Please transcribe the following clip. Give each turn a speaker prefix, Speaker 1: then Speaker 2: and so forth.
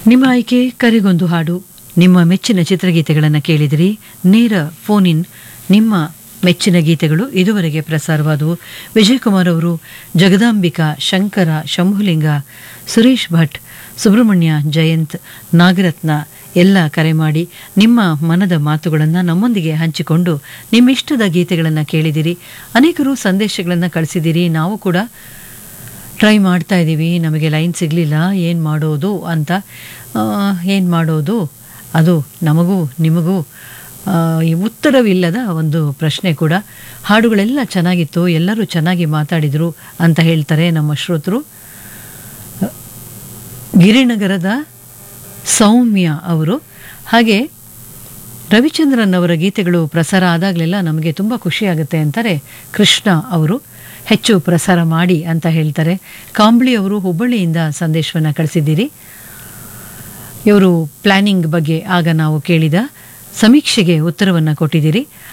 Speaker 1: ನಿಮ್ಮ ಆಯ್ಕೆ ಕರೆಗೊಂದು ಹಾಡು ನಿಮ್ಮ ಮೆಚ್ಚಿನ ಚಿತ್ರಗೀತೆಗಳನ್ನು ಕೇಳಿದಿರಿ ನೇರ ಫೋನ್ ಇನ್ ನಿಮ್ಮ ಮೆಚ್ಚಿನ ಗೀತೆಗಳು ಇದುವರೆಗೆ ಪ್ರಸಾರವಾದವು ವಿಜಯಕುಮಾರ್ ಅವರು ಜಗದಾಂಬಿಕಾ ಶಂಕರ ಶಂಭುಲಿಂಗ ಸುರೇಶ್ ಭಟ್ ಸುಬ್ರಹ್ಮಣ್ಯ ಜಯಂತ್ ನಾಗರತ್ನ ಎಲ್ಲ ಕರೆ ಮಾಡಿ ನಿಮ್ಮ ಮನದ ಮಾತುಗಳನ್ನು ನಮ್ಮೊಂದಿಗೆ ಹಂಚಿಕೊಂಡು ನಿಮ್ಮಿಷ್ಟದ ಗೀತೆಗಳನ್ನು ಕೇಳಿದಿರಿ ಅನೇಕರು ಸಂದೇಶಗಳನ್ನು ಕಳಿಸಿದಿರಿ ನಾವು ಕೂಡ ಟ್ರೈ ಮಾಡ್ತಾ ಇದ್ದೀವಿ ನಮಗೆ ಲೈನ್ ಸಿಗಲಿಲ್ಲ ಏನು ಮಾಡೋದು ಅಂತ ಏನು ಮಾಡೋದು ಅದು ನಮಗೂ ನಿಮಗೂ ಆ, ಈ ಉತ್ತರವಿಲ್ಲದ ಒಂದು ಪ್ರಶ್ನೆ ಕೂಡ ಹಾಡುಗಳೆಲ್ಲ ಚೆನ್ನಾಗಿತ್ತು ಎಲ್ಲರೂ ಚೆನ್ನಾಗಿ ಮಾತಾಡಿದರು ಅಂತ ಹೇಳ್ತಾರೆ ನಮ್ಮ ಶ್ರೋತರು ಗಿರಿನಗರದ ಸೌಮ್ಯ ಅವರು ಹಾಗೆ ರವಿಚಂದ್ರನ್ ಅವರ ಗೀತೆಗಳು ಪ್ರಸಾರ ಆದಾಗಲೆಲ್ಲ ನಮಗೆ ತುಂಬ ಖುಷಿಯಾಗುತ್ತೆ ಅಂತಾರೆ ಕೃಷ್ಣ ಅವರು ಹೆಚ್ಚು ಪ್ರಸಾರ ಮಾಡಿ ಅಂತ ಹೇಳ್ತಾರೆ ಕಾಂಬ್ಳಿ ಅವರು ಹುಬ್ಬಳ್ಳಿಯಿಂದ ಸಂದೇಶವನ್ನು ಕಳಿಸಿದ್ದೀರಿ ಇವರು ಪ್ಲಾನಿಂಗ್ ಬಗ್ಗೆ ಆಗ ನಾವು ಕೇಳಿದ ಸಮೀಕ್ಷೆಗೆ ಉತ್ತರವನ್ನು ಕೊಟ್ಟಿದ್ದೀರಿ